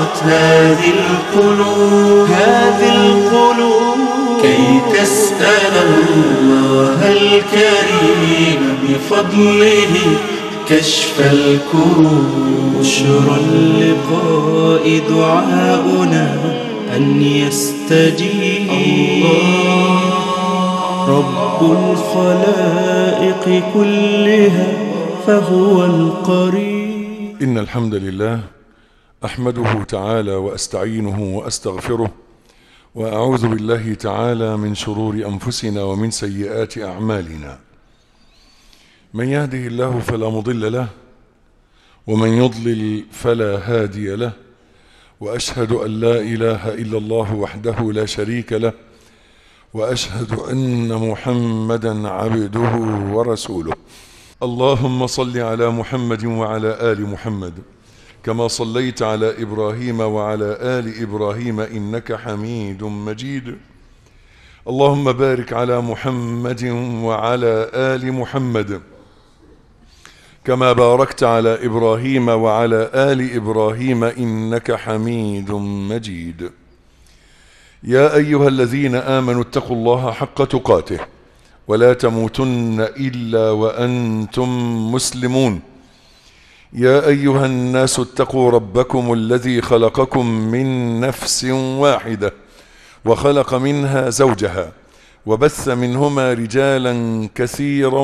صارت هذه القلوب هذه القلوب كي تسأل الله الكريم بفضله كشف الكروب بشرى اللقاء دعاؤنا أن يستجيب الله رب الخلائق كلها فهو القريب إن الحمد لله أحمده تعالى وأستعينه وأستغفره وأعوذ بالله تعالى من شرور أنفسنا ومن سيئات أعمالنا من يهده الله فلا مضل له ومن يضلل فلا هادي له وأشهد أن لا إله إلا الله وحده لا شريك له وأشهد أن محمدا عبده ورسوله اللهم صل على محمد وعلى آل محمد كما صليت على إبراهيم وعلى آل إبراهيم إنك حميد مجيد اللهم بارك على محمد وعلى آل محمد كما باركت على إبراهيم وعلى آل إبراهيم إنك حميد مجيد يا أيها الذين آمنوا اتقوا الله حق تقاته ولا تموتن إلا وأنتم مسلمون يا أيها الناس اتقوا ربكم الذي خلقكم من نفس واحدة وخلق منها زوجها وبث منهما رجالا كثيرا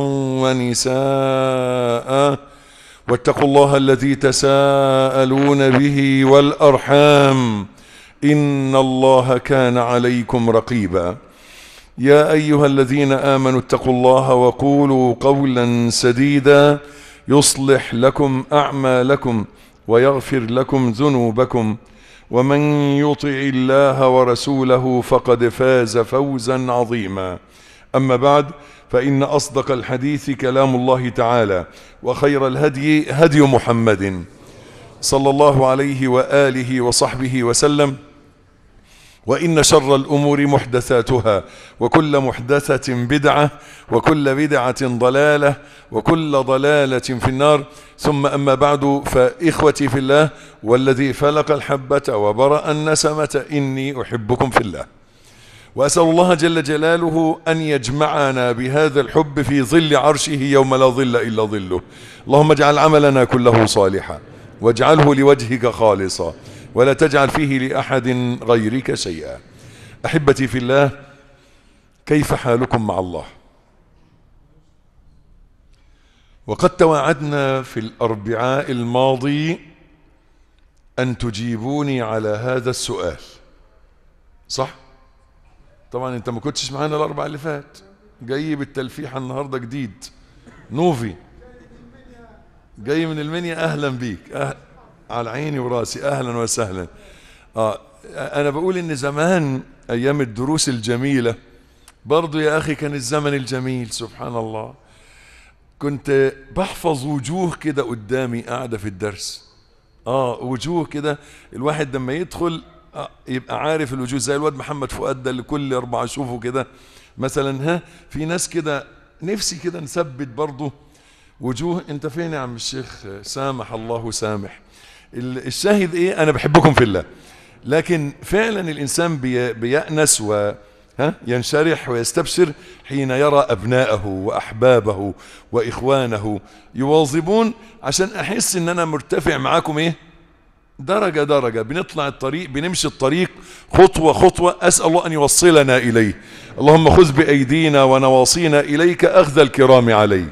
ونساء واتقوا الله الذي تساءلون به والأرحام إن الله كان عليكم رقيبا يا أيها الذين آمنوا اتقوا الله وقولوا قولا سديدا يصلح لكم أعمالكم ويغفر لكم ذنوبكم ومن يطع الله ورسوله فقد فاز فوزا عظيما أما بعد فإن أصدق الحديث كلام الله تعالى وخير الهدي هدي محمد صلى الله عليه وآله وصحبه وسلم وإن شر الأمور محدثاتها وكل محدثة بدعة وكل بدعة ضلالة وكل ضلالة في النار ثم أما بعد فإخوتي في الله والذي فلق الحبة وبرأ النسمة إني أحبكم في الله وأسأل الله جل جلاله أن يجمعنا بهذا الحب في ظل عرشه يوم لا ظل إلا ظله اللهم اجعل عملنا كله صالحا واجعله لوجهك خالصا ولا تجعل فيه لأحد غيرك شيئا أحبتي في الله كيف حالكم مع الله وقد تواعدنا في الأربعاء الماضي أن تجيبوني على هذا السؤال صح؟ طبعا انت ما كنتش معانا الأربع اللي فات جاي بالتلفيحة النهاردة جديد نوفي جاي من المنيا أهلا بيك أهلا على عيني وراسي اهلا وسهلا اه انا بقول ان زمان ايام الدروس الجميله برضو يا اخي كان الزمن الجميل سبحان الله كنت بحفظ وجوه كده قدامي قاعده في الدرس اه وجوه كده الواحد لما يدخل آه يبقى عارف الوجوه زي الواد محمد فؤاد ده اللي كل اربعه اشوفه كده مثلا ها في ناس كده نفسي كده نثبت برضو وجوه انت فين يا عم الشيخ سامح الله سامح الشاهد ايه انا بحبكم في الله لكن فعلا الانسان بي بيأنس و ها ينشرح ويستبشر حين يرى ابناءه واحبابه واخوانه يواظبون عشان احس ان انا مرتفع معاكم ايه درجة درجة بنطلع الطريق بنمشي الطريق خطوة خطوة أسأل الله أن يوصلنا إليه اللهم خذ بأيدينا ونواصينا إليك أخذ الكرام عليه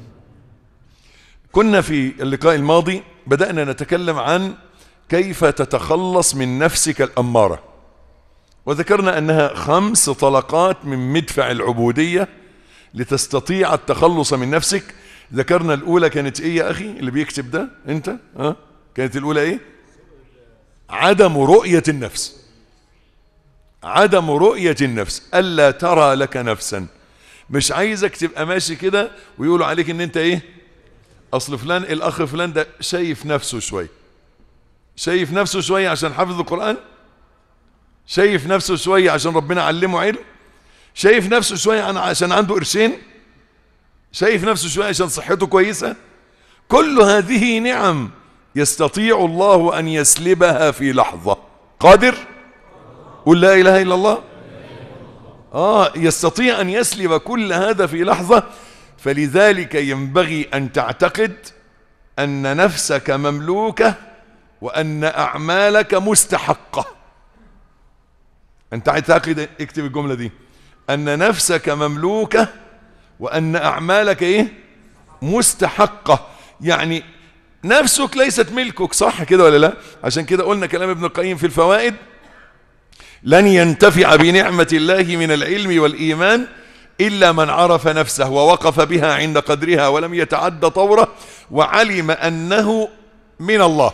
كنا في اللقاء الماضي بدأنا نتكلم عن كيف تتخلص من نفسك الأمارة وذكرنا أنها خمس طلقات من مدفع العبودية لتستطيع التخلص من نفسك ذكرنا الأولى كانت إيه يا أخي اللي بيكتب ده أنت ها؟ كانت الأولى إيه عدم رؤية النفس عدم رؤية النفس ألا ترى لك نفسا مش عايزك تبقى ماشي كده ويقولوا عليك ان انت ايه اصل فلان الاخ فلان ده شايف نفسه شوي شايف نفسه شوي عشان حافظ القرآن شايف نفسه شوي عشان ربنا علمه علم شايف نفسه شوي عشان عنده قرشين شايف نفسه شوي عشان صحته كويسة كل هذه نعم يستطيع الله أن يسلبها في لحظة قادر قل لا إله إلا الله آه يستطيع أن يسلب كل هذا في لحظة فلذلك ينبغي أن تعتقد أن نفسك مملوكة وأن أعمالك مستحقة أنت تعتقد اكتب الجملة دي أن نفسك مملوكة وأن أعمالك إيه مستحقة يعني نفسك ليست ملكك صح كده ولا لا عشان كده قلنا كلام ابن القيم في الفوائد لن ينتفع بنعمة الله من العلم والإيمان إلا من عرف نفسه ووقف بها عند قدرها ولم يتعد طوره وعلم أنه من الله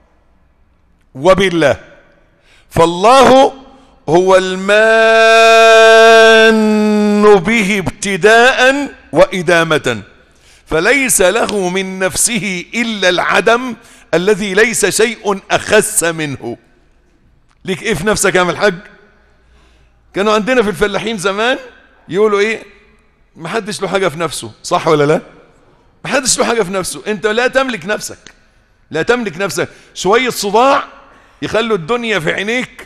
وبالله فالله هو المان به ابتداء وإدامة فليس له من نفسه إلا العدم الذي ليس شيء أخس منه ليك إيه في نفسك يا عم الحاج كانوا عندنا في الفلاحين زمان يقولوا إيه محدش له حاجة في نفسه صح ولا لا محدش له حاجة في نفسه أنت لا تملك نفسك لا تملك نفسك شوية صداع يخلوا الدنيا في عينيك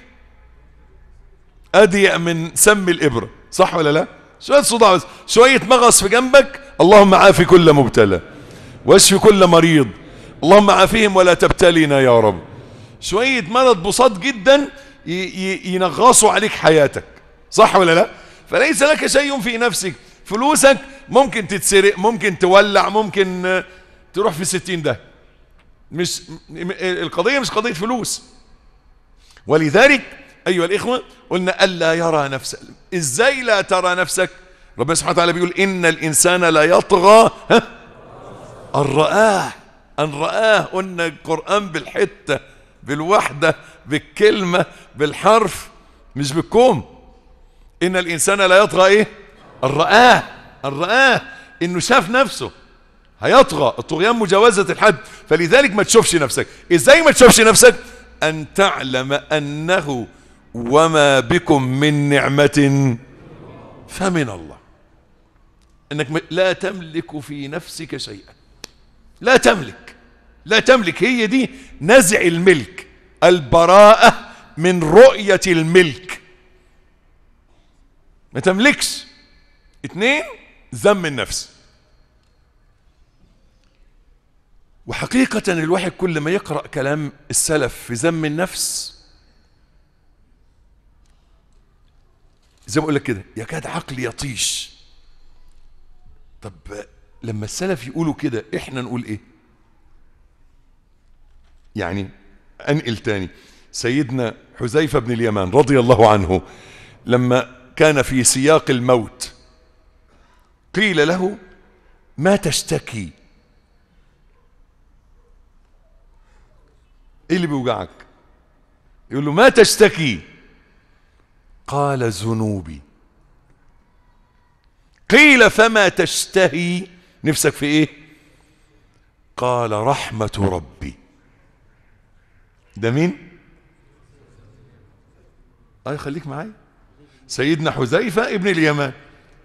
أضيق من سم الإبرة صح ولا لا شوية صداع بس شوية مغص في جنبك اللهم عافي كل مبتلى واشفي كل مريض اللهم عافيهم ولا تبتلينا يا رب شوية مرض بساط جدا ينغصوا عليك حياتك صح ولا لا فليس لك شيء في نفسك فلوسك ممكن تتسرق ممكن تولع ممكن تروح في ستين ده مش القضية مش قضية فلوس ولذلك أيها الإخوة قلنا ألا يرى نفسه إزاي لا ترى نفسك ربنا سبحانه وتعالى بيقول إن الإنسان لا يطغى ها أن رآه أن رآه قلنا القرآن بالحتة بالوحدة بالكلمة بالحرف مش بالكوم إن الإنسان لا يطغى إيه أن رآه أن رآه إنه شاف نفسه هيطغى الطغيان مجاوزة الحد فلذلك ما تشوفش نفسك إزاي ما تشوفش نفسك أن تعلم أنه وما بكم من نعمة فمن الله انك لا تملك في نفسك شيئا لا تملك لا تملك هي دي نزع الملك البراءة من رؤية الملك ما تملكش اتنين ذم النفس وحقيقة الواحد كل ما يقرأ كلام السلف في ذم النفس زي ما اقول لك كده يكاد عقلي يطيش طب لما السلف يقولوا كده احنا نقول ايه يعني انقل تاني سيدنا حذيفة بن اليمان رضي الله عنه لما كان في سياق الموت قيل له ما تشتكي ايه اللي بيوجعك يقول له ما تشتكي قال ذنوبي قيل فما تشتهي نفسك في ايه قال رحمة ربي ده مين اي خليك معايا سيدنا حذيفة ابن اليمان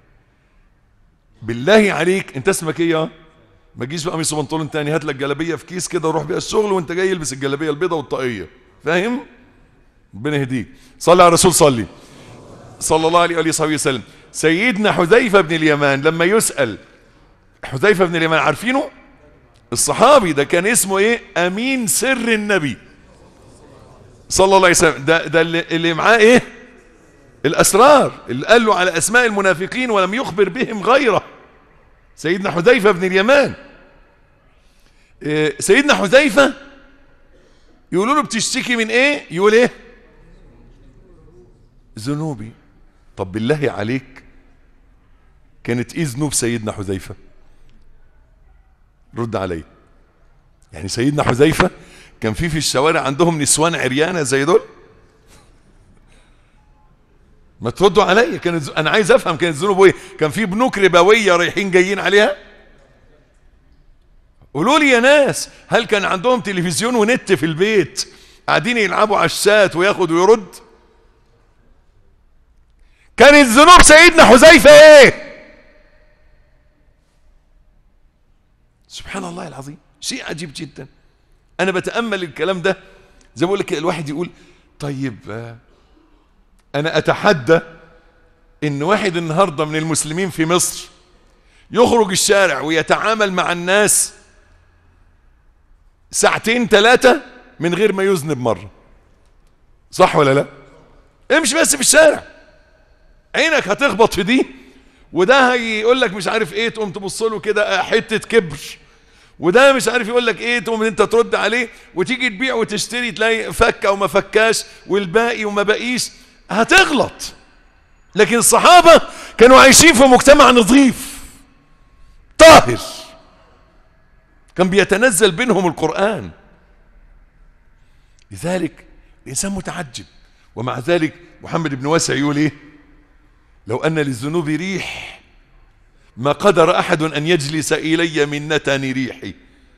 بالله عليك انت اسمك ايه يا ما تجيش بقميص وبنطلون تاني هات لك جلابيه في كيس كده وروح بيها الشغل وانت جاي البس الجلابيه البيضاء والطاقيه فاهم ربنا يهديك صلي على الرسول صلي صلى الله عليه وصحبه وسلم سيدنا حذيفة بن اليمان لما يسأل حذيفة بن اليمان عارفينه الصحابي ده كان اسمه ايه امين سر النبي صلى الله عليه وسلم ده, ده اللي, اللي معاه ايه الاسرار اللي قال له على اسماء المنافقين ولم يخبر بهم غيره سيدنا حذيفة بن اليمان إيه سيدنا حذيفة يقولوا له بتشتكي من ايه يقول ايه ذنوبي طب بالله عليك كانت ايه ذنوب سيدنا حذيفة رد علي يعني سيدنا حذيفة كان في في الشوارع عندهم نسوان عريانة زي دول ما تردوا عليا كانت انا عايز افهم كانت ذنوبه ايه كان في بنوك ربويه رايحين جايين عليها قولوا لي يا ناس هل كان عندهم تلفزيون ونت في البيت قاعدين يلعبوا على الشات وياخد ويرد كانت ذنوب سيدنا حذيفه ايه سبحان الله العظيم شيء عجيب جدا انا بتامل الكلام ده زي ما بقول لك الواحد يقول طيب آه، انا اتحدى ان واحد النهارده من المسلمين في مصر يخرج الشارع ويتعامل مع الناس ساعتين ثلاثة من غير ما يذنب مرة صح ولا لا امشي بس في الشارع عينك هتخبط في دي وده هيقول لك مش عارف ايه تقوم تبص له كده حته كبر وده مش عارف يقول لك ايه تقوم انت ترد عليه وتيجي تبيع وتشتري تلاقي فك او ما فكاش والباقي وما باقيش هتغلط لكن الصحابه كانوا عايشين في مجتمع نظيف طاهر كان بيتنزل بينهم القرآن لذلك الإنسان متعجب ومع ذلك محمد بن واسع يقول إيه لو أن للذنوب ريح ما قدر أحد أن يجلس إلي من نتن ريحي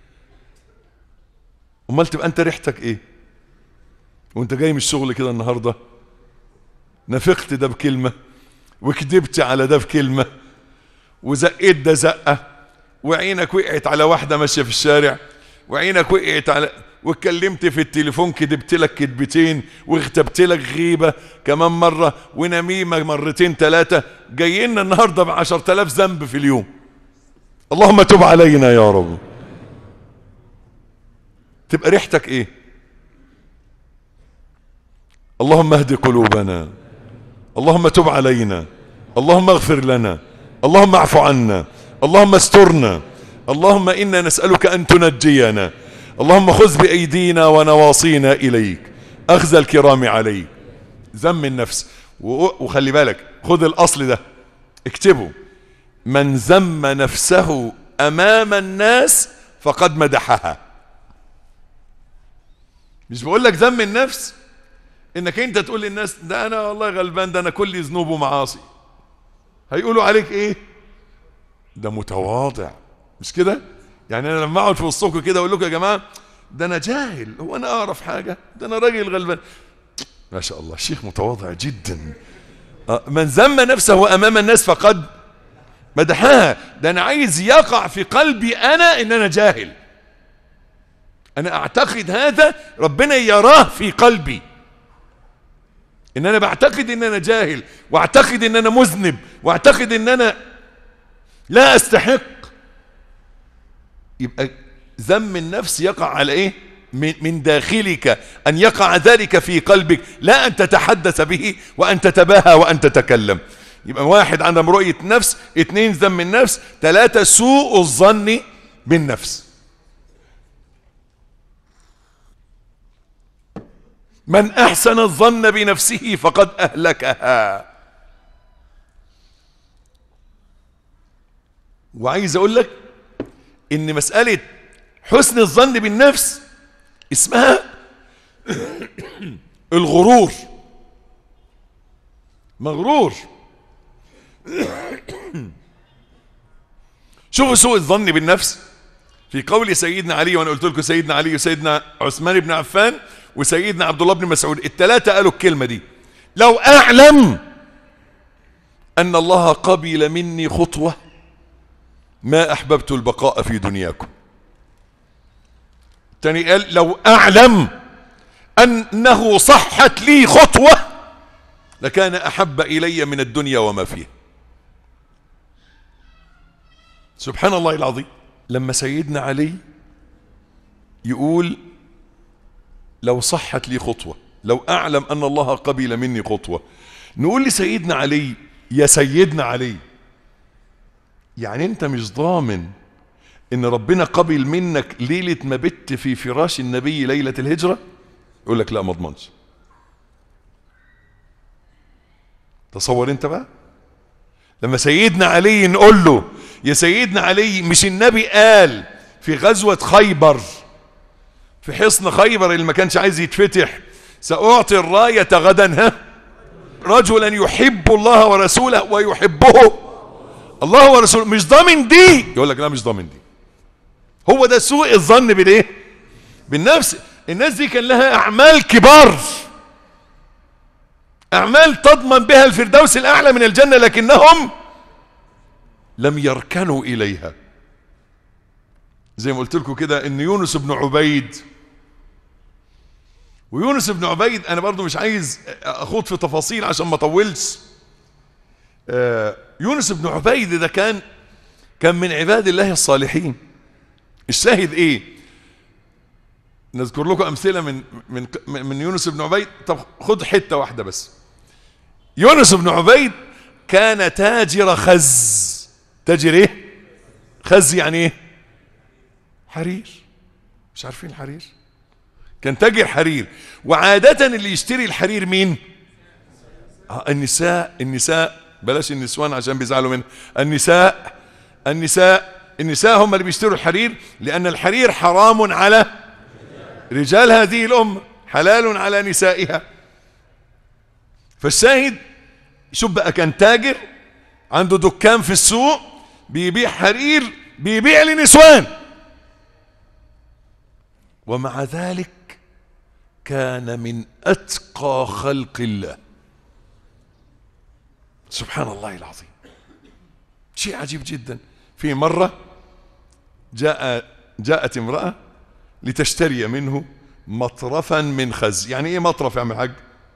أمال تبقى أنت ريحتك إيه وأنت جاي من الشغل كده النهاردة نفقت ده بكلمة وكذبت على ده بكلمة وزقيت ده زقة وعينك وقعت على واحدة ماشية في الشارع وعينك وقعت على واتكلمت في التليفون كدبت لك كدبتين واغتبت لك غيبة كمان مرة ونميمة مرتين ثلاثة جايين النهاردة بعشر تلاف ذنب في اليوم اللهم تب علينا يا رب تبقى ريحتك ايه اللهم اهد قلوبنا اللهم تب علينا اللهم اغفر لنا اللهم اعف عنا اللهم استرنا اللهم انا نسالك ان تنجينا اللهم خذ بايدينا ونواصينا اليك اخذ الكرام عليك ذم النفس و- وخلي بالك خذ الاصل ده اكتبه من ذم نفسه امام الناس فقد مدحها مش بقول لك ذم النفس انك انت تقول للناس ده انا والله غلبان ده انا كل ذنوب ومعاصي هيقولوا عليك ايه ده متواضع مش كده يعني انا لما اقعد في وسطكم كده اقول لكم يا جماعه ده انا جاهل هو انا اعرف حاجه ده انا راجل غلبان ما شاء الله شيخ متواضع جدا آه، من ذم نفسه امام الناس فقد مدحها ده انا عايز يقع في قلبي انا ان انا جاهل انا اعتقد هذا ربنا يراه في قلبي ان انا بعتقد ان انا جاهل واعتقد ان انا مذنب واعتقد ان انا لا استحق يبقى ذم النفس يقع على ايه من من داخلك ان يقع ذلك في قلبك لا ان تتحدث به وان تتباهى وان تتكلم يبقى واحد عدم رؤية نفس اثنين ذم النفس ثلاثة سوء الظن بالنفس من احسن الظن بنفسه فقد اهلكها وعايز اقول لك ان مسألة حسن الظن بالنفس اسمها الغرور مغرور شوفوا سوء الظن بالنفس في قول سيدنا علي وانا قلت لكم سيدنا علي وسيدنا عثمان بن عفان وسيدنا عبد الله بن مسعود الثلاثه قالوا الكلمه دي لو اعلم ان الله قبل مني خطوه ما احببت البقاء في دنياكم الثاني قال لو اعلم انه صحت لي خطوه لكان احب الي من الدنيا وما فيها سبحان الله العظيم لما سيدنا علي يقول لو صحت لي خطوة لو أعلم أن الله قبل مني خطوة نقول لسيدنا علي يا سيدنا علي يعني أنت مش ضامن إن ربنا قبل منك ليلة ما بت في فراش النبي ليلة الهجرة يقول لك لا ما اضمنش تصور انت بقى لما سيدنا علي نقول له يا سيدنا علي مش النبي قال في غزوة خيبر في حصن خيبر اللي ما كانش عايز يتفتح سأعطي الراية غدا ها رجلا يحب الله ورسوله ويحبه الله ورسوله مش ضامن دي يقول لك لا مش ضامن دي هو ده سوء الظن بالايه بالنفس الناس دي كان لها اعمال كبار اعمال تضمن بها الفردوس الاعلى من الجنه لكنهم لم يركنوا اليها زي ما قلت لكم كده ان يونس بن عبيد ويونس بن عبيد انا برضو مش عايز اخوض في تفاصيل عشان ما اطولش آه، يونس بن عبيد ده كان كان من عباد الله الصالحين الشاهد ايه نذكر لكم امثله من من من يونس بن عبيد طب خد حته واحده بس يونس بن عبيد كان تاجر خز تاجر ايه خز يعني ايه حرير مش عارفين الحرير كان تاجر حرير وعادة اللي يشتري الحرير مين آه النساء النساء بلاش النسوان عشان بيزعلوا منه النساء النساء النساء هم اللي بيشتروا الحرير لأن الحرير حرام على رجال هذه الأمة حلال على نسائها فالشاهد شوف بقى كان تاجر عنده دكان في السوق بيبيع حرير بيبيع لنسوان ومع ذلك كان من أتقى خلق الله سبحان الله العظيم شيء عجيب جدا في مرة جاء جاءت امرأة لتشتري منه مطرفا من خز يعني ايه مطرف يا عم الحاج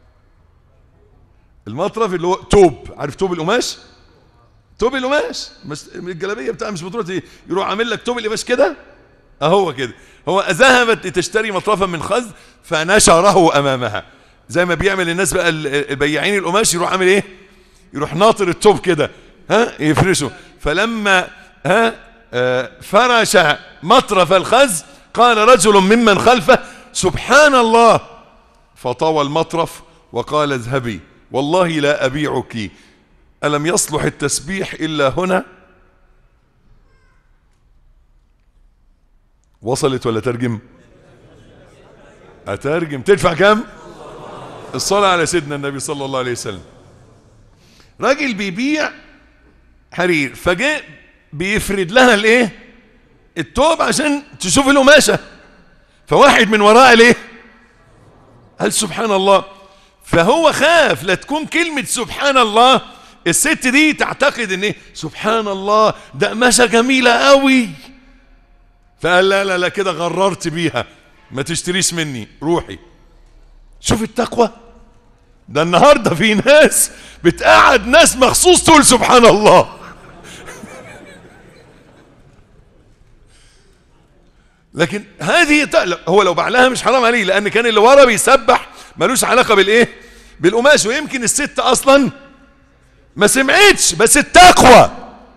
المطرف اللي هو توب عارف توب القماش توب القماش مش الجلابيه بتاع مش بتروح ت- يروح عامل لك توب القماش كده اهو كده هو ذهبت لتشتري مطرفا من خز فنشره امامها زي ما بيعمل الناس بقى ال- البياعين القماش يروح عامل ايه يروح ناطر التوب كده ها يفرشه فلما ها آه، فرش مطرف الخز قال رجل ممن خلفه سبحان الله فطوى المطرف وقال اذهبي والله لا أبيعك ألم يصلح التسبيح إلا هنا وصلت ولا ترجم أترجم تدفع كم الصلاة على سيدنا النبي صلى الله عليه وسلم راجل بيبيع حرير فجاء بيفرد لها الايه التوب عشان تشوف القماشه فواحد من وراء ليه قال سبحان الله فهو خاف لا تكون كلمة سبحان الله الست دي تعتقد ان ايه سبحان الله ده قماشة جميلة قوي فقال لا لا لا كده غررت بيها ما تشتريش مني روحي شوف التقوى ده النهارده في ناس بتقعد ناس مخصوص تقول سبحان الله لكن هذه ت- لا، هو لو بعلها مش حرام عليه لان كان اللي ورا بيسبح ملوش علاقه بالايه بالقماش ويمكن الست اصلا ما سمعتش بس التقوى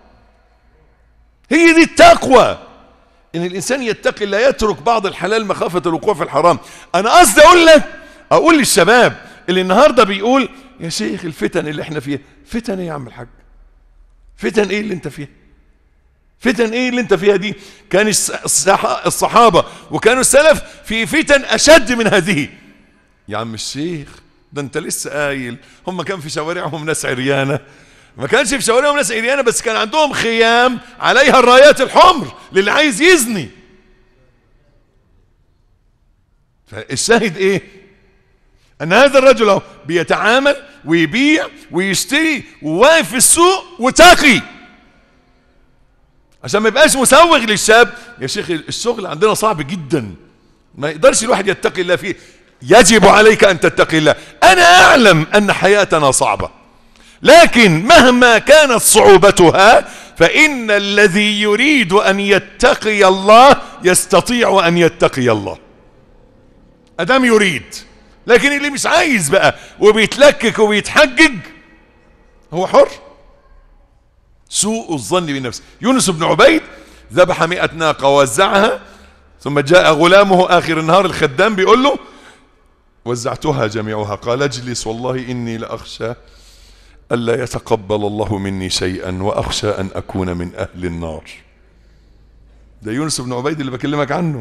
هي دي التقوى ان الانسان يتقي لا يترك بعض الحلال مخافه الوقوع في الحرام انا قصدي اقول لك اقول للشباب اللي النهارده بيقول يا شيخ الفتن اللي احنا فيها فتن ايه يا عم الحاج فتن ايه اللي انت فيها فتن ايه اللي انت فيها دي كان الس- الصح- الصحابة وكانوا السلف في فتن اشد من هذه يا عم الشيخ ده انت لسه قايل هم كان في شوارعهم ناس عريانة ما كانش في شوارعهم ناس عريانة بس كان عندهم خيام عليها الرايات الحمر للي عايز يزني فالشاهد ايه ان هذا الرجل اهو بيتعامل ويبيع ويشتري وواقف في السوق وتقي عشان ما يبقاش مسوغ للشاب يا شيخ الشغل عندنا صعب جدا ما يقدرش الواحد يتقي الله فيه يجب عليك ان تتقي الله انا اعلم ان حياتنا صعبة لكن مهما كانت صعوبتها فان الذي يريد ان يتقي الله يستطيع ان يتقي الله ادام يريد لكن اللي مش عايز بقى وبيتلكك وبيتحجج هو حر سوء الظن بالنفس يونس بن عبيد ذبح مئة ناقة ووزعها ثم جاء غلامه آخر النهار الخدام بيقول له وزعتها جميعها قال اجلس والله إني لأخشى ألا يتقبل الله مني شيئا وأخشى أن أكون من أهل النار ده يونس بن عبيد اللي بكلمك عنه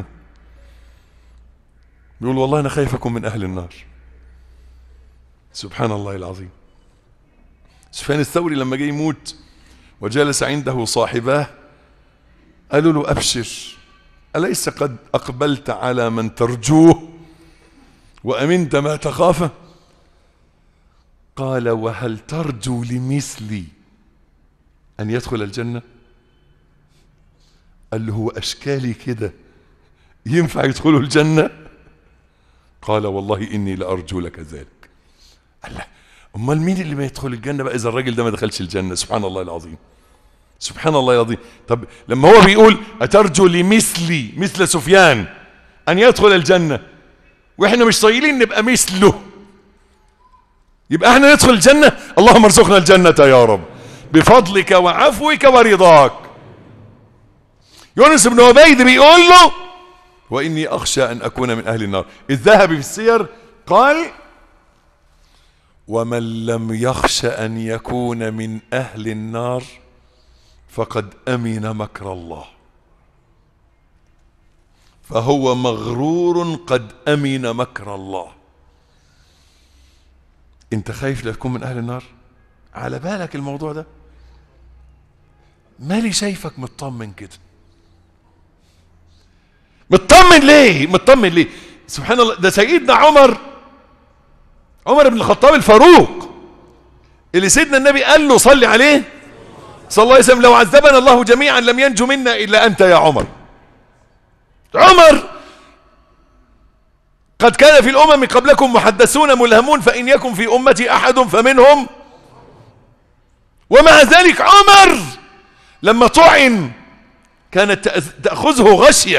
بيقول والله أنا خايف أكون من أهل النار سبحان الله العظيم سفيان الثوري لما جه يموت وجلس عنده صاحباه قالوا له أبشر أليس قد أقبلت على من ترجوه وأمنت ما تخافه قال وهل ترجو لمثلي أن يدخل الجنة قال له هو أشكالي كده ينفع يدخلوا الجنة قال والله إني لأرجو لك ذلك قال له أمال مين اللي ما يدخل الجنة بقى إذا الراجل ده ما دخلش الجنة سبحان الله العظيم سبحان الله العظيم طب لما هو بيقول أترجو لمثلي مثل سفيان أن يدخل الجنة وإحنا مش صايلين نبقى مثله يبقى احنا ندخل الجنة اللهم ارزقنا الجنة يا رب بفضلك وعفوك ورضاك يونس بن عبيد بيقول له وإني أخشى أن أكون من أهل النار الذهبي في السير قال ومن لم يخش أن يكون من أهل النار فقد أمن مكر الله فهو مغرور قد أمن مكر الله انت خايف لا تكون من أهل النار على بالك الموضوع ده مالي شايفك مطمن كده مطمن ليه مطمن ليه سبحان الله ده سيدنا عمر عمر بن الخطاب الفاروق اللي سيدنا النبي قال له صلي عليه صلى الله عليه وسلم لو عذبنا الله جميعا لم ينجو منا الا انت يا عمر عمر قد كان في الامم قبلكم محدثون ملهمون فان يكن في امتي احد فمنهم ومع ذلك عمر لما طعن كانت تاخذه غشيه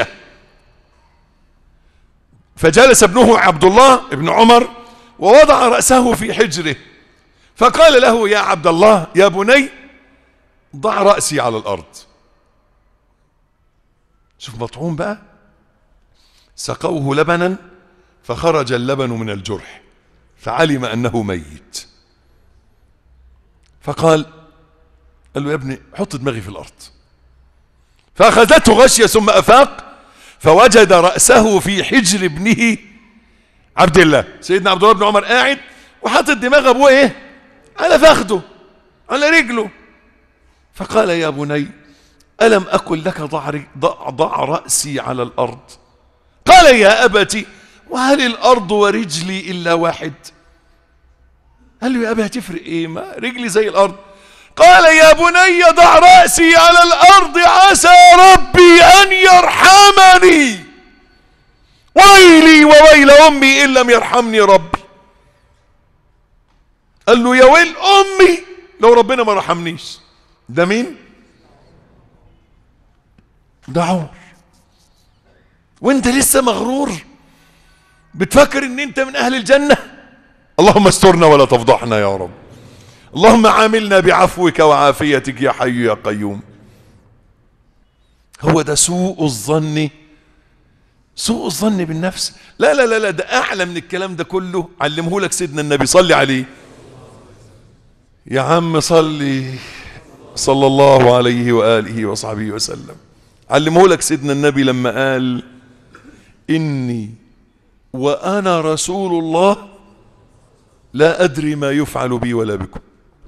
فجلس ابنه عبد الله ابن عمر ووضع رأسه في حجره فقال له يا عبد الله يا بني ضع رأسي على الأرض شوف مطعوم بقى سقوه لبنا فخرج اللبن من الجرح فعلم أنه ميت فقال قال له يا ابني حط دماغي في الأرض فأخذته غشية ثم أفاق فوجد رأسه في حجر ابنه عبد الله سيدنا عبد الله بن عمر قاعد وحاطط دماغ ابوه ايه على فخده على رجله فقال يا بني ألم أقل لك ضع, ضع, ضع رأسي على الأرض قال يا أبتي وهل الأرض ورجلي إلا واحد قال له يا أبي هتفرق إيه ما رجلي زي الأرض قال يا بني ضع رأسي على الأرض عسى ربي أن يرحمني ويلي وويل أمي إن لم يرحمني ربي قال له يا ويل أمي لو ربنا ما رحمنيش ده مين ده عمر وانت لسه مغرور بتفكر ان انت من اهل الجنة اللهم استرنا ولا تفضحنا يا رب اللهم عاملنا بعفوك وعافيتك يا حي يا قيوم هو ده سوء الظن سوء الظن بالنفس لا لا لا لا ده اعلى من الكلام ده كله علمه لك سيدنا النبي صلي عليه يا عم صلي صلى الله عليه واله وصحبه وسلم علمه لك سيدنا النبي لما قال اني وانا رسول الله لا ادري ما يفعل بي ولا بكم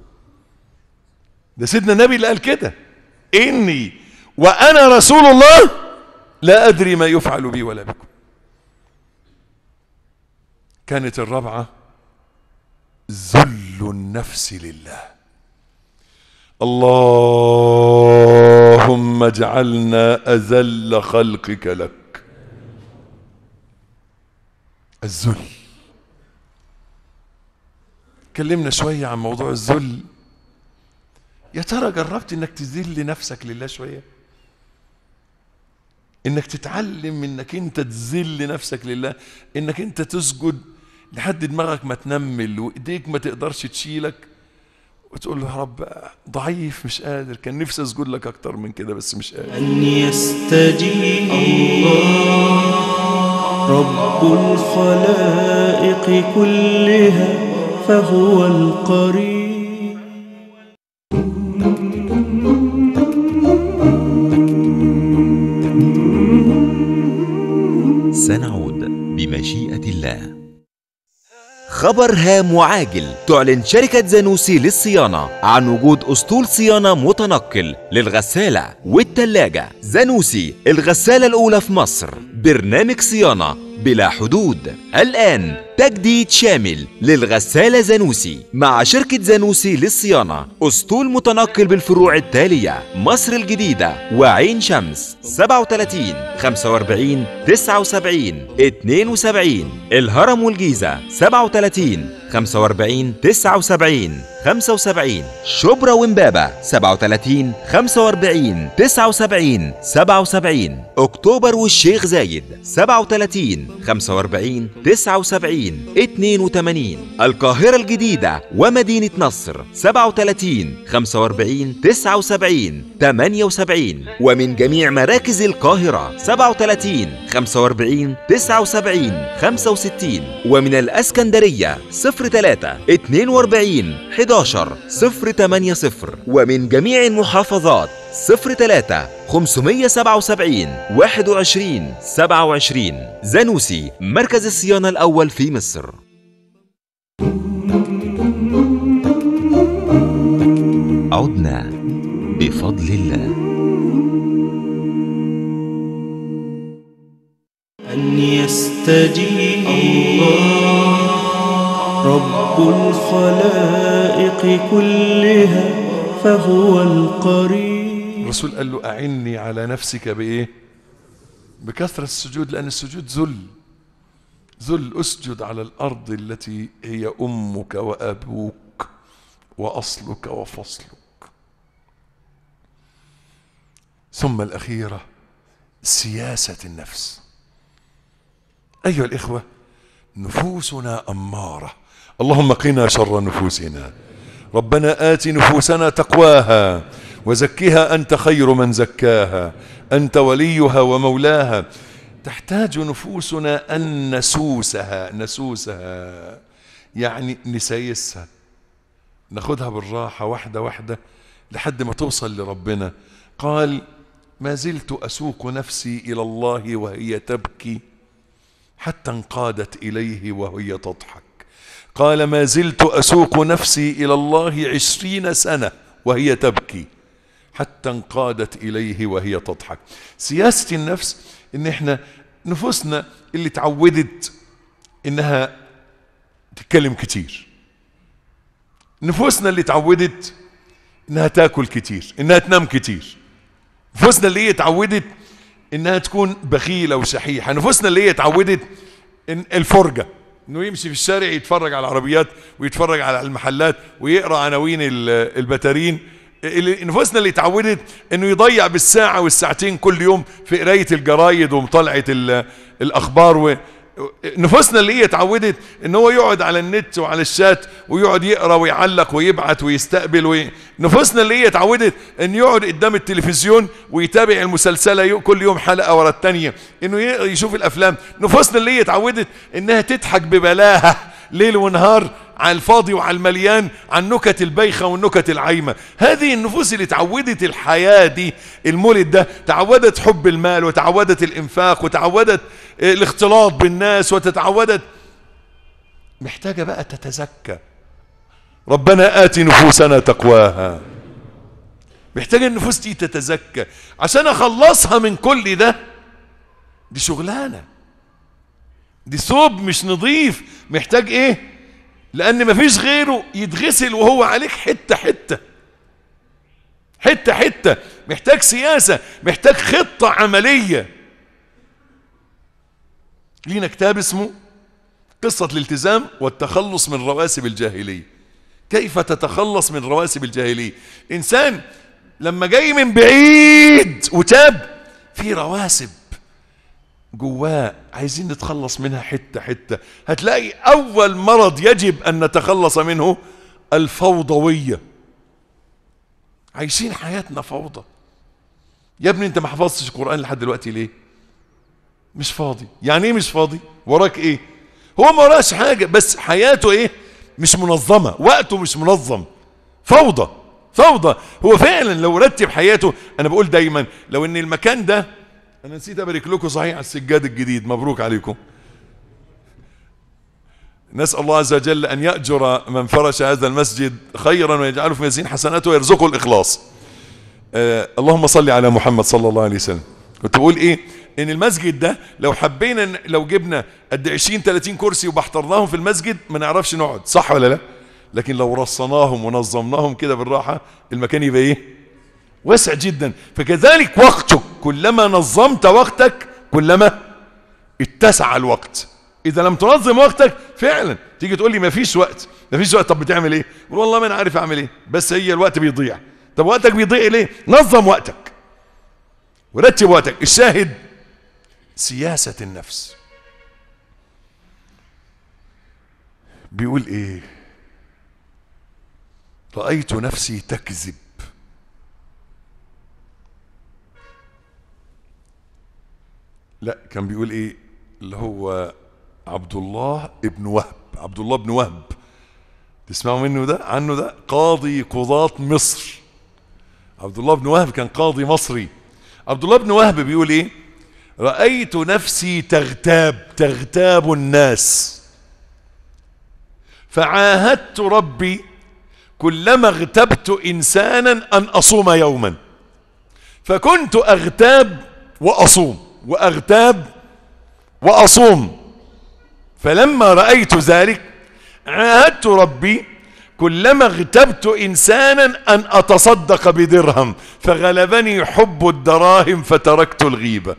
ده سيدنا النبي اللي قال كده اني وانا رسول الله لا ادري ما يفعل بي ولا بكم كانت الرابعه ذل النفس لله اللهم اجعلنا اذل خلقك لك الذل كلمنا شويه عن موضوع الذل يا ترى جربت انك تذل نفسك لله شويه انك تتعلم انك انت تذل نفسك لله انك انت تسجد لحد دماغك ما تنمل وايديك ما تقدرش تشيلك وتقول له يا رب ضعيف مش قادر كان نفسي اسجد لك اكتر من كده بس مش قادر أن يستجيب الله رب الخلائق كلها فهو القريب سنعود بمشيئة الله خبر هام وعاجل تعلن شركة زانوسي للصيانة عن وجود أسطول صيانة متنقل للغسالة والتلاجة زانوسي الغسالة الأولى في مصر برنامج صيانة بلا حدود الآن تجديد شامل للغسالة زانوسي مع شركة زانوسي للصيانة أسطول متنقل بالفروع التالية مصر الجديدة وعين شمس 37 45 79 72 الهرم والجيزة 37 45 79 75 شبرا ومبابة 37 45 79 77 أكتوبر والشيخ زايد 37 45 79 82 القاهرة الجديدة ومدينة نصر 37 45 79 78 ومن جميع مراكز القاهرة 37 45 79 65 ومن الأسكندرية 03 42 11 080 ومن جميع المحافظات 03 577 21 27 زانوسي مركز الصيانة الأول في مصر عدنا بفضل الله أن يستجيب رب الخلائق كلها فهو القريب الرسول قال له أعني على نفسك بإيه بكثرة السجود لأن السجود ذل ذل أسجد على الأرض التي هي أمك وأبوك وأصلك وفصلك ثم الأخيرة سياسة النفس أيها الإخوة نفوسنا أمارة اللهم قنا شر نفوسنا ربنا آت نفوسنا تقواها وزكها أنت خير من زكاها أنت وليها ومولاها تحتاج نفوسنا أن نسوسها نسوسها يعني نسيسها ناخدها بالراحة واحدة واحدة لحد ما توصل لربنا قال ما زلت أسوق نفسي إلى الله وهي تبكي حتى انقادت إليه وهي تضحك قال ما زلت أسوق نفسي إلى الله عشرين سنة وهي تبكي حتى انقادت إليه وهي تضحك سياسة النفس إن إحنا نفوسنا اللي تعودت إنها تتكلم كتير نفوسنا اللي تعودت إنها تاكل كتير إنها تنام كتير نفوسنا اللي هي اتعودت انها تكون بخيله وشحيحه نفوسنا اللي هي اتعودت إن الفرجه انه يمشي في الشارع يتفرج على العربيات ويتفرج على المحلات ويقرا عناوين ال- البتارين اللي- نفوسنا اللي اتعودت انه يضيع بالساعه والساعتين كل يوم في قرايه الجرايد ومطالعه ال- الاخبار و نفوسنا اللي هي اتعودت ان هو يقعد على النت وعلى الشات ويقعد يقرا ويعلق ويبعت ويستقبل وي... نفوسنا اللي هي اتعودت ان يقعد قدام التلفزيون ويتابع المسلسله يو- كل يوم حلقه ورا الثانيه انه ي- يشوف الافلام نفوسنا اللي هي اتعودت انها تضحك ببلاهه ليل ونهار على الفاضي وعلى المليان عن النكت البايخه والنكت العايمه هذه النفوس اللي تعودت الحياه دي المولد ده تعودت حب المال وتعودت الانفاق وتعودت آه، الاختلاط بالناس وتتعودت محتاجه بقى تتزكى ربنا آت نفوسنا تقواها محتاجه النفوس دي تتزكى عشان اخلصها من كل ده دي شغلانه دي ثوب مش نظيف محتاج ايه لان مفيش غيره يتغسل وهو عليك حته حته حته حته محتاج سياسه محتاج خطه عمليه لينا كتاب اسمه قصه الالتزام والتخلص من رواسب الجاهليه كيف تتخلص من رواسب الجاهليه انسان لما جاي من بعيد وتاب في رواسب جواه عايزين نتخلص منها حتة حتة هتلاقي أول مرض يجب أن نتخلص منه الفوضوية عايشين حياتنا فوضى يا ابني انت ما حفظتش القرآن لحد دلوقتي ليه مش فاضي يعني ايه مش فاضي وراك ايه هو ما وراش حاجة بس حياته ايه مش منظمة وقته مش منظم فوضى فوضى هو فعلا لو رتب حياته انا بقول دايما لو ان المكان ده انا نسيت ابارك لكم صحيح على السجاد الجديد مبروك عليكم نسأل الله عز وجل أن يأجر من فرش هذا المسجد خيرا ويجعله في ميزان حسناته ويرزقه الإخلاص آه اللهم صل على محمد صلى الله عليه وسلم كنت بقول إيه ان المسجد ده لو حبينا إن- لو جبنا قد 20 30 كرسي وبحضرناهم في المسجد ما نعرفش نقعد صح ولا لا لكن لو رصناهم ونظمناهم كده بالراحه المكان يبقى ايه واسع جدا فكذلك وقتك كلما نظمت وقتك كلما اتسع الوقت اذا لم تنظم وقتك فعلا تيجي تقول لي ما فيش وقت ما فيش وقت طب بتعمل ايه قول والله ما انا عارف اعمل ايه بس هي الوقت بيضيع طب وقتك بيضيع ليه نظم وقتك ورتب وقتك الشاهد سياسة النفس بيقول ايه رأيت نفسي تكذب لا كان بيقول ايه اللي هو عبد الله ابن وهب عبد الله بن وهب تسمعوا منه ده عنه ده قاضي قضاة مصر عبد الله بن وهب كان قاضي مصري عبد الله بن وهب بيقول ايه رأيت نفسي تغتاب تغتاب الناس فعاهدت ربي كلما اغتبت انسانا ان اصوم يوما فكنت اغتاب واصوم واغتاب واصوم فلما رايت ذلك عاهدت ربي كلما اغتبت انسانا ان اتصدق بدرهم فغلبني حب الدراهم فتركت الغيبه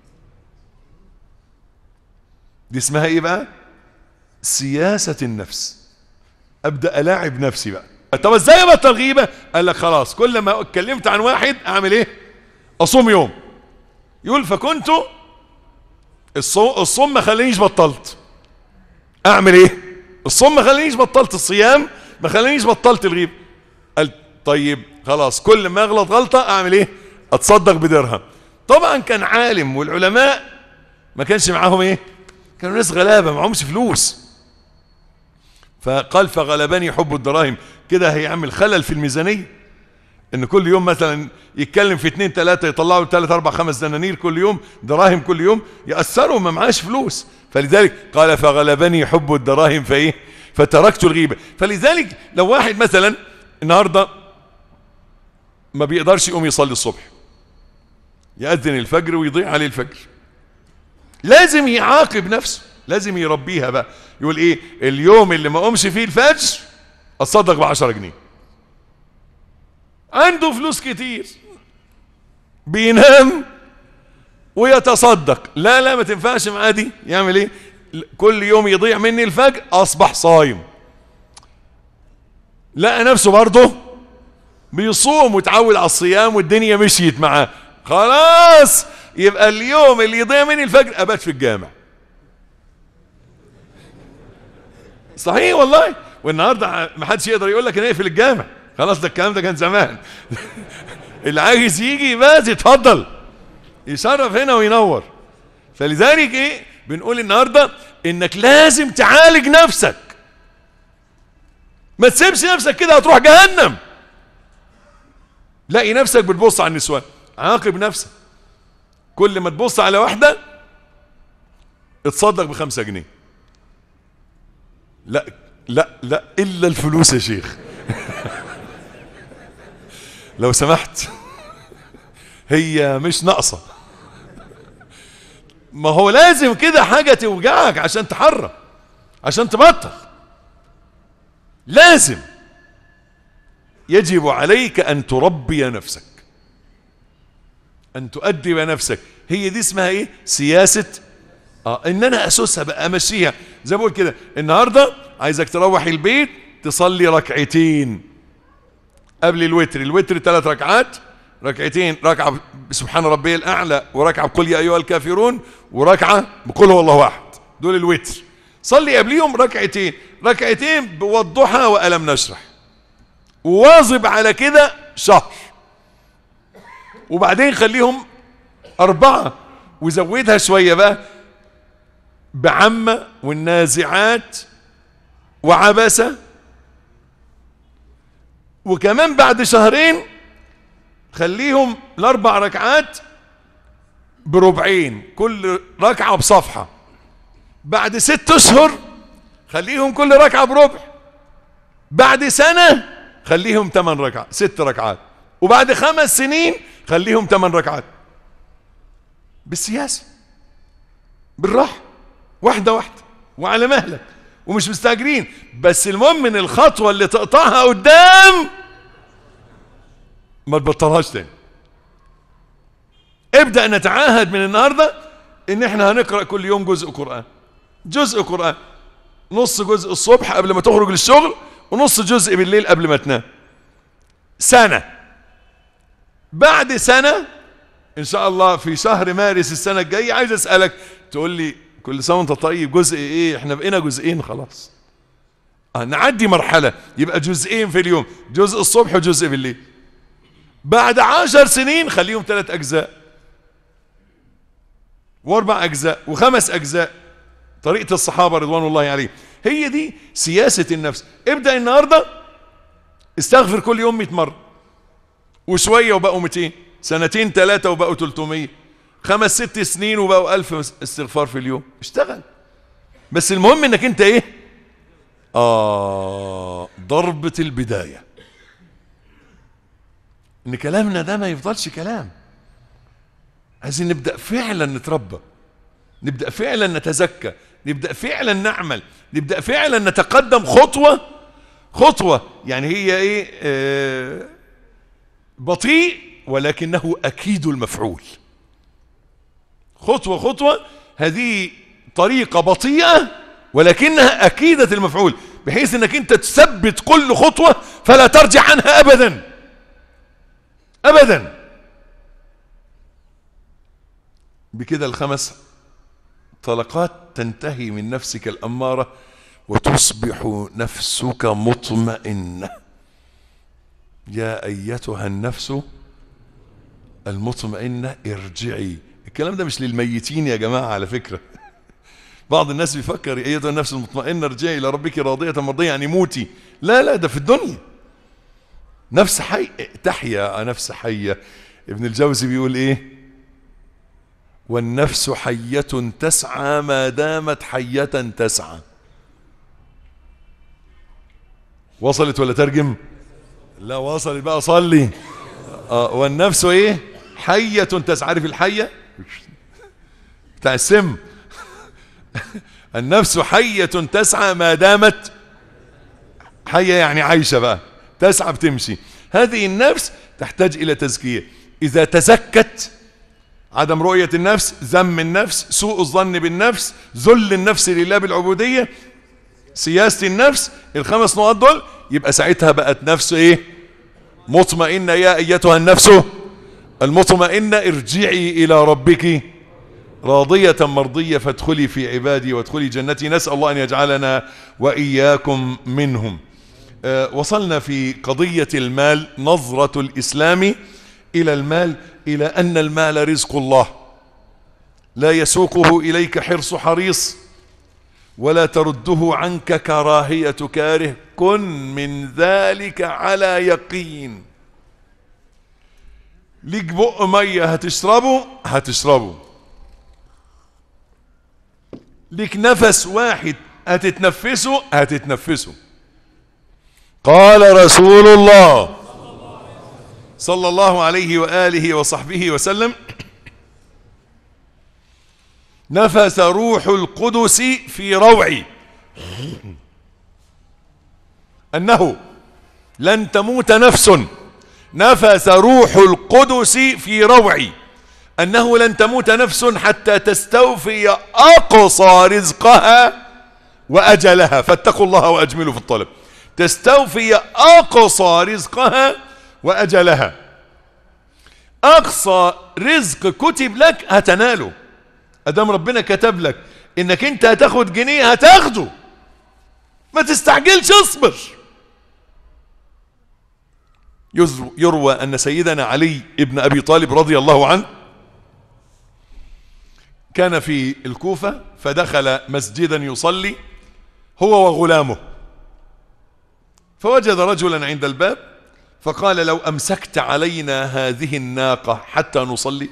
دي اسمها ايه بقى سياسه النفس ابدا الاعب نفسي بقى طب ازاي ابطل غيبه قال لك خلاص كل ما اتكلمت عن واحد اعمل ايه اصوم يوم يقول فكنت الصوم, الصوم ما خلانيش بطلت اعمل ايه الصوم ما خلانيش بطلت الصيام ما خلانيش بطلت الغيبه قال طيب خلاص كل ما اغلط غلطه اعمل ايه اتصدق بدرهم طبعا كان عالم والعلماء ما كانش معاهم ايه كانوا ناس غلابه معهمش فلوس فقال فغلبني حب الدراهم كده هيعمل خلل في الميزانيه ان كل يوم مثلا يتكلم في اتنين تلاتة يطلعوا تلات اربع خمس دنانير كل يوم دراهم كل يوم يأثروا ما معاش فلوس فلذلك قال فغلبني حب الدراهم فايه فتركت الغيبة فلذلك لو واحد مثلا النهاردة ما بيقدرش يقوم يصلي الصبح يأذن الفجر ويضيع عليه الفجر لازم يعاقب نفسه لازم يربيها بقى يقول ايه اليوم اللي ما قومش فيه الفجر اتصدق ب 10 جنيه عنده فلوس كتير بينام ويتصدق لا لا ما تنفعش معاه دي يعمل ايه كل يوم يضيع مني الفجر اصبح صايم لقى نفسه برضه بيصوم وتعود على الصيام والدنيا مشيت معاه خلاص يبقى اليوم اللي يضيع مني الفجر ابات في الجامع صحيح والله والنهارده ما حدش يقدر يقول لك انا اقفل الجامع خلاص ده الكلام ده كان زمان اللي عايز يجي بس يتفضل يشرف هنا وينور فلذلك ايه بنقول النهارده انك لازم تعالج نفسك ما تسيبش نفسك كده هتروح جهنم لاقي نفسك بتبص على النسوان عاقب نفسك كل ما تبص على واحدة اتصدق بخمسة جنيه لا لا لا إلا الفلوس يا شيخ لو سمحت هي مش ناقصة ما هو لازم كده حاجة توجعك عشان تحرك عشان تبطل لازم يجب عليك أن تربي نفسك أن تؤدب نفسك هي دي اسمها إيه سياسة آه إن أنا أسوسها بقى أمشيها زي ما بقول كده النهاردة عايزك تروح البيت تصلي ركعتين قبل الوتر الوتر ثلاث ركعات ركعتين ركعة سبحان ربي الأعلى وركعة بقول يا أيها الكافرون وركعة بقول هو الله أحد دول الوتر صلي قبليهم ركعتين ركعتين والضحى وألم نشرح وواظب على كده شهر وبعدين خليهم أربعة وزودها شوية بقى بعمة والنازعات وعبسة وكمان بعد شهرين خليهم الأربع ركعات بربعين كل ركعة بصفحة بعد ست أشهر خليهم كل ركعة بربع بعد سنة خليهم ثمان ركعات ست ركعات وبعد خمس سنين خليهم ثمان ركعات بالسياسة بالراحة واحدة واحدة وعلى مهلك ومش مستعجلين بس المهم ان الخطوة اللي تقطعها قدام ما تبطلهاش تاني ابدأ نتعاهد من النهاردة ان احنا هنقرأ كل يوم جزء قرآن جزء قرآن نص جزء الصبح قبل ما تخرج للشغل ونص جزء بالليل قبل ما تنام سنة بعد سنة ان شاء الله في شهر مارس السنة الجاية عايز اسألك تقول لي كل سنة وانت طيب جزء ايه احنا بقينا جزئين خلاص آه نعدي مرحلة يبقى جزئين في اليوم جزء الصبح وجزء بالليل بعد عشر سنين خليهم ثلاث اجزاء واربع اجزاء وخمس اجزاء طريقة الصحابة رضوان الله عليهم هي دي سياسة النفس ابدأ النهاردة استغفر كل يوم 100 مرة وشوية وبقوا 200 سنتين ثلاثة وبقوا 300 خمس ست سنين وبقوا 1000 استغفار في اليوم اشتغل بس المهم انك انت ايه اه ضربة البداية ان كلامنا ده ما يفضلش كلام عايزين نبدأ فعلا نتربى نبدأ فعلا نتزكى نبدأ فعلا نعمل نبدأ فعلا نتقدم خطوة خطوة يعني هي ايه آه بطيء ولكنه أكيد المفعول خطوة خطوة هذه طريقة بطيئة ولكنها أكيدة المفعول بحيث انك انت تثبت كل خطوة فلا ترجع عنها أبدا أبدا بكده الخمس طلقات تنتهي من نفسك الأمارة وتصبح نفسك مطمئنة يا أيتها النفس المطمئنة ارجعي الكلام ده مش للميتين يا جماعة على فكرة بعض الناس بيفكر أيتها النفس المطمئنة ارجعي إلى ربك راضية مرضية يعني موتي لا لا ده في الدنيا نفس حي تحيا نفس حية ابن الجوزي بيقول ايه والنفس حية تسعى ما دامت حية تسعى وصلت ولا ترجم لا وصلت بقى صلي آه والنفس ايه حية تسعى عارف الحية بتاع السم النفس حية تسعى ما دامت حية يعني عايشة بقى تسعى بتمشي هذه النفس تحتاج إلى تزكية إذا تزكت عدم رؤية النفس ذم النفس سوء الظن بالنفس ذل النفس لله بالعبودية سياسة النفس الخمس نقاط دول يبقى ساعتها بقت نفس ايه مطمئنة يا ايتها النفس المطمئنة ارجعي الى ربك راضية مرضية فادخلي في عبادي وادخلي جنتي نسأل الله ان يجعلنا واياكم منهم آه وصلنا في قضية المال نظرة الاسلام الى المال الى ان المال رزق الله لا يسوقه اليك حرص حريص ولا ترده عنك كراهية كاره كن من ذلك على يقين ليك بق مية هتشربه هتشربه ليك نفس واحد هتتنفسه هتتنفسه قال رسول الله صلى الله عليه وآله وصحبه وسلم نفس روح القدس في روعي أنه لن تموت نفس نفس روح القدس في روعي أنه لن تموت نفس حتى تستوفي أقصى رزقها وأجلها فاتقوا الله وأجملوا في الطلب تستوفي أقصى رزقها وأجلها أقصى رزق كتب لك هتناله ادام ربنا كتب لك انك انت هتاخد جنيه هتاخده ما تستعجلش اصبر يروى ان سيدنا علي ابن ابي طالب رضي الله عنه كان في الكوفة فدخل مسجدا يصلي هو وغلامه فوجد رجلا عند الباب فقال لو امسكت علينا هذه الناقة حتى نصلي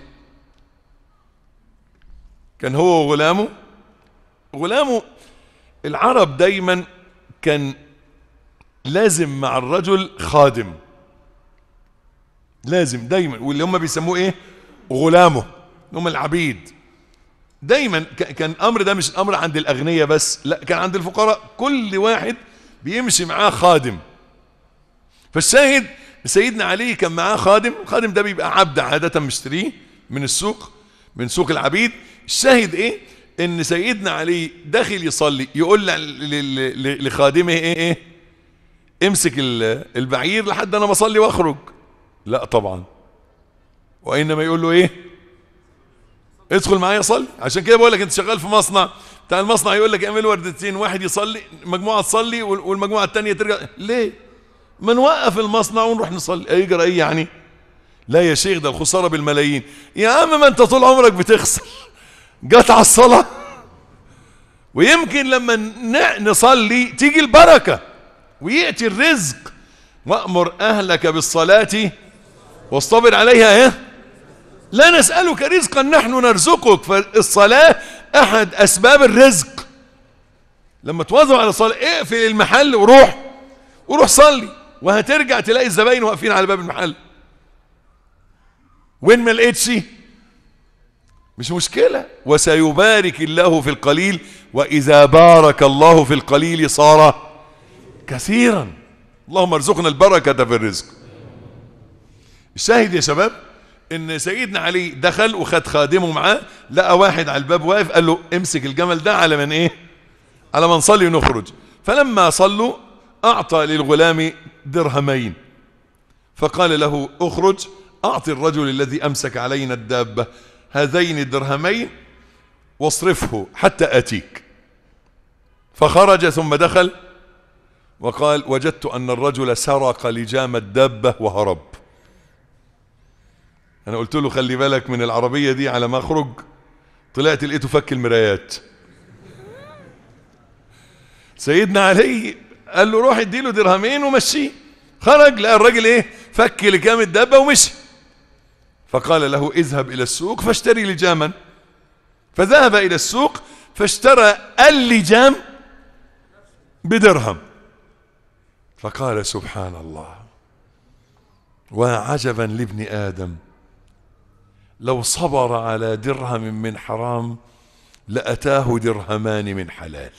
كان هو وغلامه غلامه العرب دايما كان لازم مع الرجل خادم لازم دايما واللي هم بيسموه ايه غلامه هم العبيد دايما ك- كان امر ده مش امر عند الاغنياء بس لا كان عند الفقراء كل واحد بيمشي معاه خادم فالشاهد سيدنا علي كان معاه خادم الخادم ده بيبقى عبد عادة مشتريه من السوق من سوق العبيد الشاهد ايه ان سيدنا علي داخل يصلي يقول ل- ل- ل- لخادمه ايه ايه امسك ال- البعير لحد انا ما اصلي واخرج لا طبعا وانما يقول له ايه ادخل معايا صلي عشان كده بقول لك انت شغال في مصنع بتاع المصنع يقول لك اعمل وردتين واحد يصلي مجموعه تصلي وال- والمجموعه الثانيه ترجع ليه ما نوقف المصنع ونروح نصلي يجرى ايه يعني لا يا شيخ ده الخساره بالملايين يا عم ما انت طول عمرك بتخسر جت على الصلاه ويمكن لما ن- نصلي تيجي البركه وياتي الرزق وامر اهلك بالصلاه واصطبر عليها ايه لا نسألك رزقا نحن نرزقك فالصلاة أحد أسباب الرزق لما تواظب على الصلاة اقفل المحل وروح وروح صلي وهترجع تلاقي الزباين واقفين على باب المحل وين ما لقيتش مش مشكلة وسيبارك الله في القليل وإذا بارك الله في القليل صار كثيرا اللهم ارزقنا البركة في الرزق الشاهد يا شباب ان سيدنا علي دخل وخد خادمه معاه لقى واحد على الباب واقف قال له امسك الجمل ده على من ايه على ما نصلي ونخرج فلما صلوا اعطى للغلام درهمين فقال له اخرج اعطي الرجل الذي امسك علينا الدابه هذين الدرهمين واصرفه حتى اتيك فخرج ثم دخل وقال وجدت ان الرجل سرق لجام الدابه وهرب انا قلت له خلي بالك من العربيه دي على ما اخرج طلعت لقيته فك المرايات سيدنا علي قال له روح اديله درهمين ومشيه خرج لقى الراجل ايه فك لجام الدابه ومشي فقال له اذهب الى السوق فاشتري لجاما فذهب الى السوق فاشترى اللجام بدرهم فقال سبحان الله وعجبا لابن ادم لو صبر على درهم من حرام لأتاه درهمان من حلال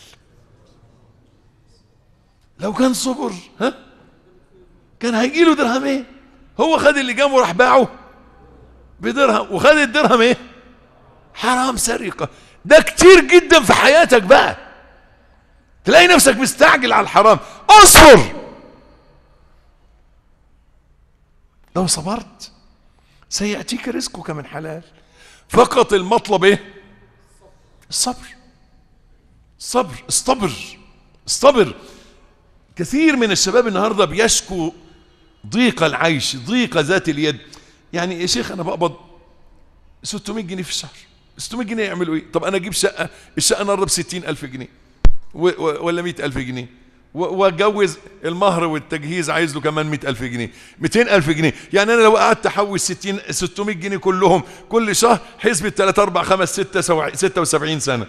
لو كان صبر ها كان هيجي له درهمين هو خد اللي جنبه راح باعه بدرهم وخد الدرهم ايه حرام سرقة ده كتير جدا في حياتك بقى تلاقي نفسك مستعجل على الحرام اصبر لو صبرت سيأتيك رزقك من حلال فقط المطلب ايه الصبر الصبر استبر استبر كثير من الشباب النهارده بيشكو ضيق العيش ضيق ذات اليد يعني يا شيخ انا بقبض 600 جنيه في الشهر 600 جنيه يعملوا ايه طب انا اجيب شقه الشقه النهارده ب 60000 جنيه و- و- ولا 100000 جنيه و- واتجوز المهر والتجهيز عايز له كمان 100000 جنيه 200000 جنيه يعني انا لو قعدت احوش 60 600 جنيه كلهم كل شهر حسبة 3 4 5 6 76 سنه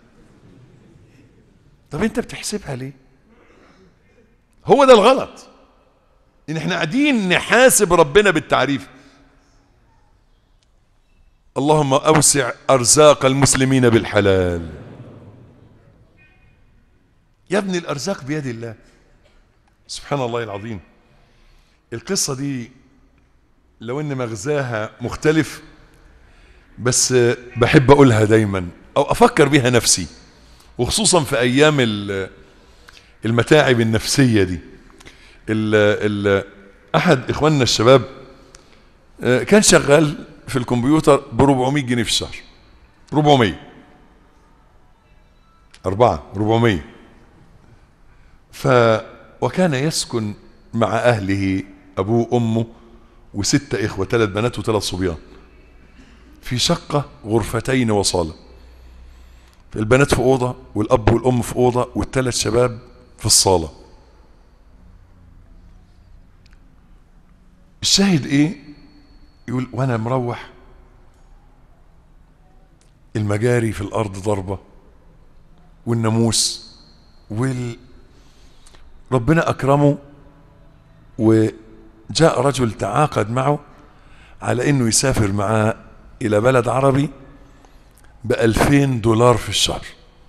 طب انت بتحسبها ليه هو ده الغلط ان احنا قاعدين نحاسب ربنا بالتعريف اللهم اوسع ارزاق المسلمين بالحلال يا ابني الارزاق بيد الله سبحان الله العظيم القصه دي لو ان مغزاها مختلف بس بحب اقولها دايما او افكر بيها نفسي وخصوصا في ايام ال- المتاعب النفسيه دي ال ال احد اخواننا الشباب آه، كان شغال في الكمبيوتر ب 400 جنيه في الشهر 400 أربعة 400 ف وكان يسكن مع أهله أبوه أمه وستة إخوة ثلاث بنات وثلاث صبيان في شقة غرفتين وصالة البنات في أوضة والأب والأم في أوضة والثلاث شباب في الصالة الشاهد إيه يقول وأنا مروح المجاري في الأرض ضربة والناموس وال ربنا أكرمه وجاء رجل تعاقد معه على انه يسافر معاه الى بلد عربي بألفين دولار في الشهر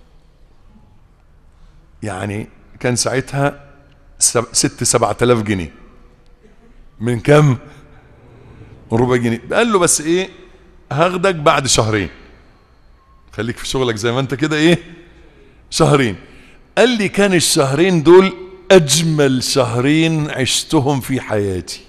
يعني كان ساعتها سب... ست سبعة آلاف جنيه من كم من ربع جنيه قال له بس ايه هاخدك بعد شهرين خليك في شغلك زي ما انت كده ايه شهرين قال لي كان الشهرين دول اجمل شهرين عشتهم في حياتي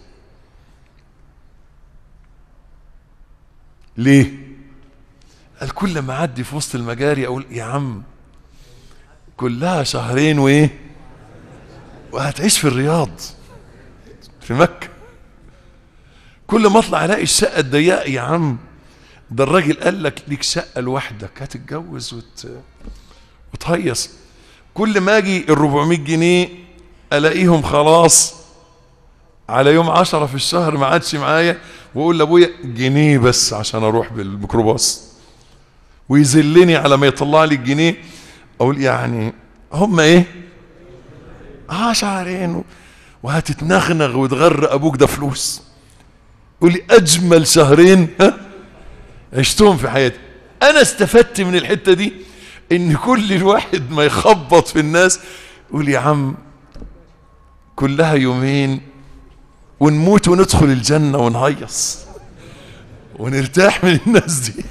ليه قال كل ما اعدي في وسط المجاري اقول يا عم كلها شهرين وايه وهتعيش في الرياض في مكة كل ما اطلع الاقي الشقة الضيقة يا عم ده الراجل قال لك ليك شقة لوحدك هتتجوز وت... وتهيص كل ما اجي ال 400 جنيه الاقيهم خلاص على يوم عشرة في الشهر ما عادش معايا واقول لابويا جنيه بس عشان اروح بالميكروباص ويذلني على ما يطلع لي الجنيه اقول يعني هم ايه اه شهرين وهتتنغنغ وتغرق ابوك ده فلوس يقول لي اجمل شهرين ها عشتهم في حياتي انا استفدت من الحته دي ان كل الواحد ما يخبط في الناس يقول يا عم كلها يومين ونموت وندخل الجنه ونهيص ونرتاح من الناس دي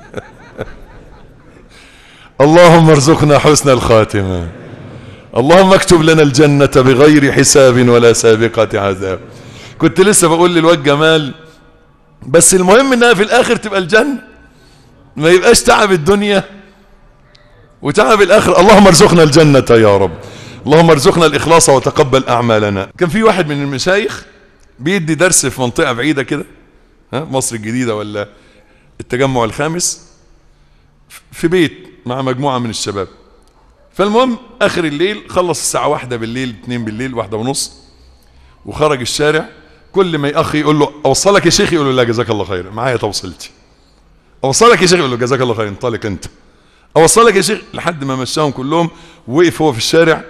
اللهم ارزقنا حسن الخاتمه اللهم اكتب لنا الجنة بغير حساب ولا سابقة عذاب كنت لسه بقول للواد جمال بس المهم انها في الاخر تبقى الجنة ما يبقاش تعب الدنيا وتعب الاخر اللهم ارزقنا الجنة يا رب اللهم ارزقنا الاخلاص وتقبل اعمالنا كان في واحد من المشايخ بيدي درس في منطقة بعيدة كده ها مصر الجديدة ولا التجمع الخامس في بيت مع مجموعة من الشباب فالمهم اخر الليل خلص الساعة واحدة بالليل اتنين بالليل واحدة ونص وخرج الشارع كل ما اخي يقول له اوصلك يا شيخ يقول له لا جزاك الله خير معايا توصلتي اوصلك يا شيخ يقول له جزاك الله خير انطلق انت اوصلك يا شيخ لحد ما مشاهم كلهم وقف هو في الشارع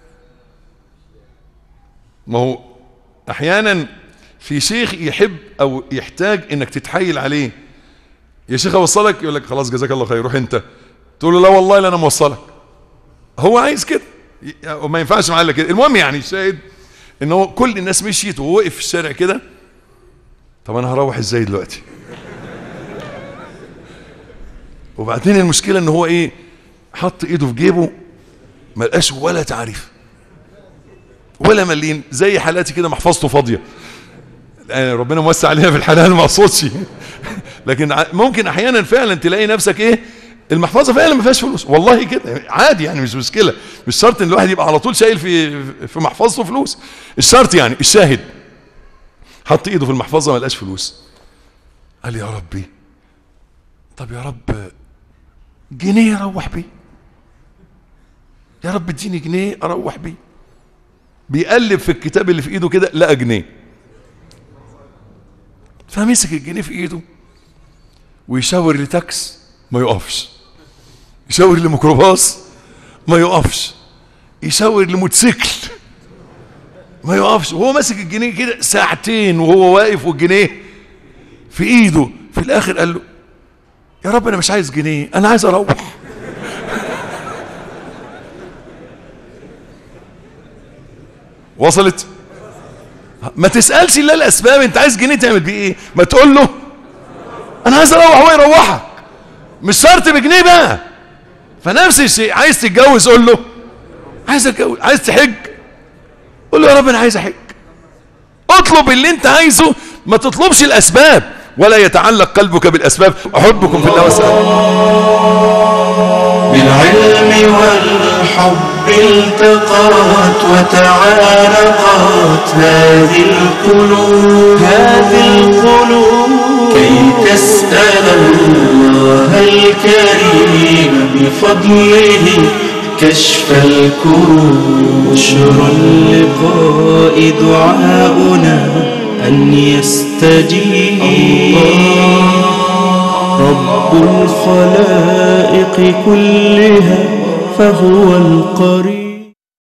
ما هو احيانا في شيخ يحب او يحتاج انك تتحايل عليه يا شيخ اوصلك يقول لك خلاص جزاك الله خير روح انت تقول له لا والله لا انا موصلك هو عايز كده وما ينفعش معاه الا كده المهم يعني الشاهد ان هو كل الناس مشيت وهو وقف في الشارع كده طب انا هروح ازاي دلوقتي وبعدين المشكله ان هو ايه حط ايده في جيبه ما لقاش ولا تعريف ولا مليم زي حالاتي كده محفظته فاضيه يعني ربنا موسع علينا في الحلال ما اقصدش لكن ممكن احيانا فعلا تلاقي نفسك ايه المحفظه فعلا ما فيهاش فلوس والله كده عادي يعني مش مشكله مش شرط ان الواحد يبقى على طول شايل في في محفظته فلوس الشرط يعني الشاهد حط ايده في المحفظه ما لقاش فلوس قال يا ربي طب يا رب جنيه اروح بيه يا رب اديني جنيه اروح بيه بيقلب في الكتاب اللي في ايده كده لقى جنيه فمسك الجنيه في ايده ويشاور لتاكس ما يقفش يشاور لميكروباص ما يقفش يشاور لموتوسيكل ما يقفش وهو ماسك الجنيه كده ساعتين وهو واقف والجنيه في ايده في الاخر قال له يا رب انا مش عايز جنيه انا عايز اروح وصلت ما تسالش الا الاسباب انت عايز جنيه تعمل بيه ايه ما تقول له انا عايز اروح هو يروحك مش شرط بجنيه بقى فنفس الشيء عايز تتجوز قول له عايز اتجوز عايز تحج قول له يا رب انا عايز احج اطلب اللي انت عايزه ما تطلبش الاسباب ولا يتعلق قلبك بالاسباب احبكم في الله واسلم بالعلم والحب التقات وتعالقات هذه القلوب هذه القلوب كي تسأل الله الكريم بفضله كشف الكروب بشرى اللقاء دعاؤنا أن يستجيب رب الخلائق كلها فهو القريب